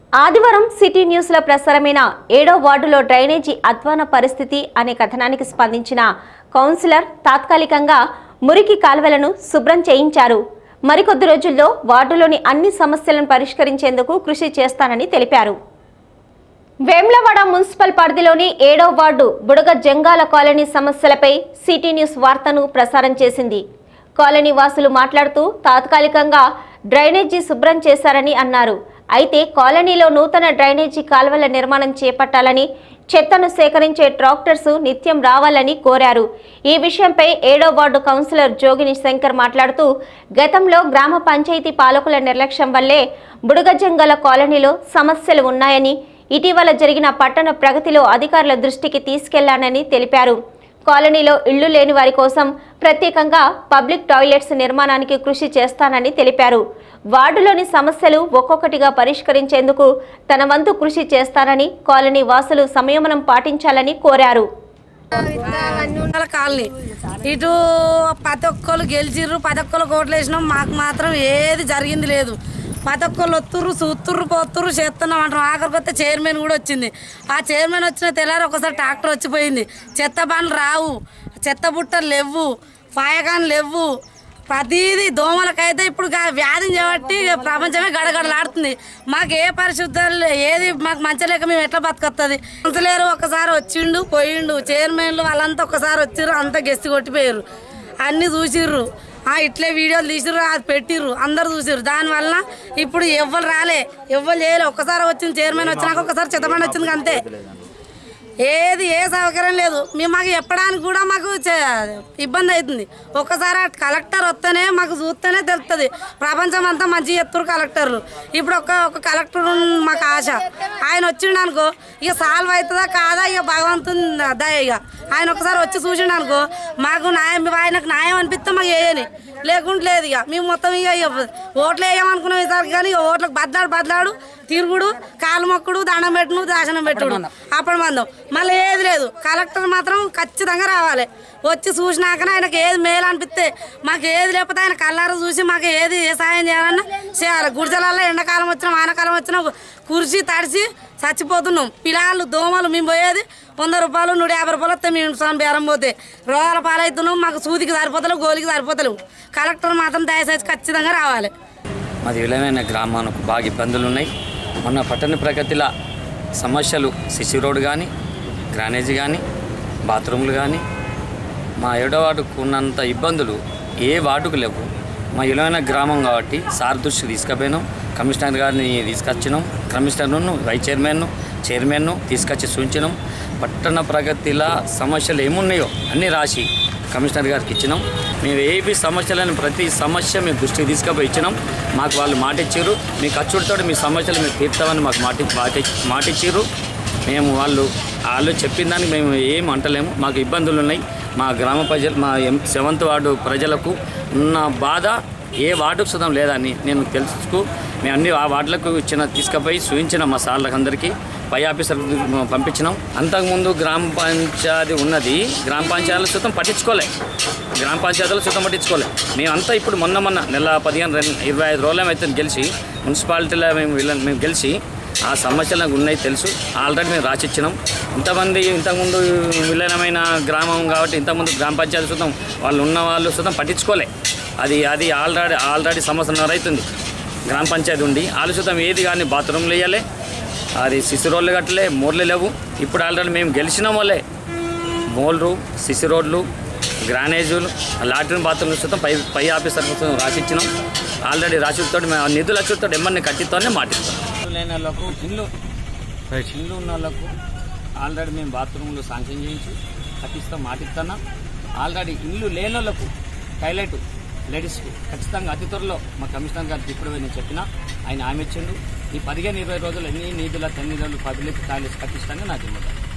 ఆదివారం city news లో ప్రసారమైన ఏడో వార్డులో డ్రైనేజీ అధ్వాన పరిస్థితి అనే కథనానికి స్పందించిన కౌన్సిలర్ తాత్కాలికంగా మురికి కాల్వలను శుభ్రం చేయించారు మరికొద్ది రోజుల్లో వార్డులోని అన్ని సమస్యలను పరిష్కరించేందుకు కృషి చేస్తానని తెలిపారు వేమ్లవాడ మున్సిపల్ పరిధిలోని ఏడో వార్డు బుడగ జంగాల కాలనీ సమస్యలపై సిటీ న్యూస్ వార్తను ప్రసారం చేసింది కాలనీ వాసులు మాట్లాడుతూ తాత్కాలికంగా డ్రైనేజీ శుభ్రం చేశారని అన్నారు అయితే కాలనీలో నూతన డ్రైనేజీ కాల్వల నిర్మాణం చేపట్టాలని చెత్తను సేకరించే ట్రాక్టర్స్ నిత్యం రావాలని కోరారు ఈ విషయంపై ఏడో వార్డు కౌన్సిలర్ జోగిని శంకర్ మాట్లాడుతూ గతంలో గ్రామ పంచాయతీ పాలకుల నిర్లక్ష్యం వల్లే బుడగజంగల కాలనీలో సమస్యలు ఉన్నాయని ఇటీవల జరిగిన పట్టణ ప్రగతిలో అధికారుల దృష్టికి తీసుకెళ్లానని తెలిపారు కాలనీలో ఇళ్లు లేని వారి కోసం ప్రత్యేకంగా పబ్లిక్ టాయిలెట్స్ నిర్మాణానికి కృషి చేస్తానని తెలిపారు వార్డులోని సమస్యలు ఒక్కొక్కటిగా పరిష్కరించేందుకు తన వంతు కృషి చేస్తానని కాలనీ వాసులు సంయమనం పాటించాలని కోరారు వాళ్ళ కాలనీ ఇటు ప్రతి ఒక్కరు గెలిచిర్రు ప్రతి ఒక్కరు కోట్లు వేసినాం మాకు మాత్రం ఏది జరిగింది లేదు ప్రతి ఒక్కరు వత్తుర్రు చూస్తుర్రు పోతుర్రు చేస్తున్నాం అంటాం ఆఖరికి వస్తే చైర్మన్ కూడా వచ్చింది ఆ చైర్మన్ వచ్చిన తెల్లారి ఒకసారి ట్రాక్టర్ వచ్చిపోయింది చెత్త బండ్లు రావు చెత్త బుట్టలు లేవు పాయకాన్లు లేవు ప్రతిదీ దోమలకైతే ఇప్పుడు గా- వ్యాధిని చేపట్టి ఇక ప్రపంచమే గడగడలాడుతుంది మాకు ఏ పరిశుద్ధాలు లే- ఏది మాకు మంచి లేక మేము ఎట్లా బతుకొస్తుంది కౌన్సిలర్ ఒకసారి వచ్చిండు పోయిండు చైర్మన్లు వాళ్ళంతా ఒకసారి వచ్చిర్రు అంతా గెస్తి కొట్టిపోయారు అన్ని చూసిర్రు ఆ ఇట్లే వీడియోలు తీసిర్రు అది పెట్టిర్రు అందరు చూసిర్రు దానివల్ల ఇప్పుడు ఎవ్వరు రాలే ఎవ్వరు చేయలే ఒక్కసారి వచ్చింది చైర్మన్ వచ్చినాక ఒకసారి చిత్తపండి వచ్చింది అంతే ఏది ఏ సౌకర్యం లేదు మేము మాకు చెప్పడానికి కూడా మాకు చే- ఇబ్బంది అవుతుంది ఒక్కసారి ఆ కలెక్టర్ వస్తేనే మాకు చూస్తేనే తెలుస్తుంది ప్రపంచం అంతా మంచిగా చెప్తారు కలెక్టర్లు ఇప్పుడు ఒక ఒక కలెక్టర్ ఉన్న మాకు ఆశ ఆయన వచ్చిండు అనుకో ఇక సాల్వ్ అవుతుందా కాదా ఇక భగవంతుని దయ ఇక ఆయన ఒకసారి వచ్చి చూసిండు అనుకో మాకు న్యాయం ఆయనకు న్యాయం అనిపిస్తే మాకు వేయని లేకుంటే లేదు ఇక మేము మొత్తం ఇక ఇక ఓట్లు వేయమనుకున్నాం ఈసారి కానీ ఇక ఓట్లకు బద్దలాడు బద్దలాడు తిరుగుడు కాలు మొక్కుడు దండం పెట్టుడు దాశనం పెట్టుడు అప్పుడు మందం మళ్ళీ ఏది లేదు కలెక్టర్ మాత్రం ఖచ్చితంగా రావాలి వచ్చి చూసినాకనే ఆయనకి ఏది మేలు అనిపిస్తే మాకు ఏది లేకపోతే ఆయన కళ్ళారు చూసి మాకు ఏది ఏ సాయం చేయాలన్నా చేయాలి గుడిసెలలో ఎండాకాలం వచ్చినా వానాకాలం వచ్చినా కుర్చీ తడిసి చచ్చిపోతున్నాం పిల్లలు దోమలు మేము పోయేది వంద రూపాయలు నూట యాభై రూపాయలు వస్తే మేము సొంత బేరం పోతే రోగాల పాలవుతున్నాం మాకు సూదికి సరిపోతలేవు గోలికి సరిపోతలేవు కలెక్టర్ మాత్రం దయచేసి ఖచ్చితంగా రావాలి మాది విలమైన గ్రామానికి బాగా ఇబ్బందులు ఉన్నాయి మొన్న పట్టణ ప్రగతిల సమస్యలు సిసి రోడ్ కానీ గ్రానేజీ కానీ బాత్రూమ్లు కానీ మా ఏడో వార్డుకు ఉన్నంత ఇబ్బందులు ఏ వార్డుకు లేవు మా విలువైన గ్రామం కాబట్టి సార్ దృష్టికి తీసుకుపోయినాం కమిషనర్ గారిని తీసుకొచ్చినాం కమిషనర్ను వైస్ చైర్మన్ను చైర్మన్ను తీసుకొచ్చి సూచించినాం పట్టణ ప్రగతిల సమస్యలు ఏమున్నాయో అన్నీ రాసి కమిషనర్ గారికి ఇచ్చినాం మేము ఏపీ సమస్యలను ప్రతి సమస్య మేము దృష్టికి తీసుకుపోయి ఇచ్చినాం మాకు వాళ్ళు మాట ఇచ్చారు మీ ఖర్చుడితో మీ సమస్యలు మేము తీర్తామని మాకు మాట మాట మాట ఇచ్చారు మేము వాళ్ళు వాళ్ళు చెప్పిన దానికి మేము ఏం అంటలేము మాకు ఇబ్బందులు ఉన్నాయి మా గ్రామ ప్రజలు మా ఎం సెవెంత్ వార్డు ప్రజలకు ఉన్న బాధ ఏ వార్డుకు సుతం లేదని నేను తెలుసుకు మేము అన్ని ఆ వార్డులకు ఇచ్చిన తీసుకుపోయి చూపించిన మా సార్లకు అందరికీ పై ఆఫీసర్కి పంపించినాం అంతకుముందు గ్రామ పంచాయతీ ఉన్నది గ్రామ పంచాయతీల సుతం పట్టించుకోలే గ్రామ పంచాయతీలో సుతం పట్టించుకోలే మేమంతా ఇప్పుడు మొన్న మొన్న నెల పదిహేను రెండు ఇరవై ఐదు రోజులు అయితే గెలిచి మున్సిపాలిటీలో మేము వీళ్ళ మేము గెలిచి ఆ సమస్యలు నాకు ఉన్నాయి తెలుసు ఆల్రెడీ మేము రాసిచ్చినాం ఇంతమంది ఇంతకుముందు విలీనమైన గ్రామం కాబట్టి ఇంతకుముందు గ్రామ పంచాయతీ సుతం వాళ్ళు ఉన్న వాళ్ళు సుతం పట్టించుకోలే అది అది ఆల్రెడీ ఆల్రెడీ సంవత్సరం అవుతుంది గ్రామ పంచాయతీ ఉండి వాళ్ళు సుతం ఏది కానీ బాత్రూమ్లు వేయాలి అది సిసి రోడ్లు కట్టలే మోర్లు లేవు ఇప్పుడు ఆల్రెడీ మేము గెలిచిన వాళ్ళే మోల్రు సిసి రోడ్లు గ్రానేజులు లాట్రిన్ బాత్రూమ్లు సుతం పై పై ఆఫీసర్ కోసం రాసిచ్చినాం ఆల్రెడీ రాసితో మేము ఆ నిధులు వచ్చుతో ఎమ్మని కట్టితోనే మాటిస్తాం లేని వాళ్ళకు ఇల్లు ఇల్లు ఉన్న వాళ్ళకు ఆల్రెడీ మేము బాత్రూమ్లు శాంక్షన్ చేయించి కట్టిస్తాం మాటిస్తున్నా ఆల్రెడీ ఇల్లు లేని వాళ్ళకు టాయిలెట్ లేడీస్కు ఖచ్చితంగా అతి త్వరలో మా కమిషనర్ గారికి ఇప్పుడు నేను చెప్పిన ఆయన హామీ ఇచ్చిండు ఈ పదిహేను ఇరవై రోజులు ఎన్ని నిధుల తన్ని రోజులు పబ్లిక్ టాయిలెట్స్ కట్టిస్తానని నా జిమ్మదారు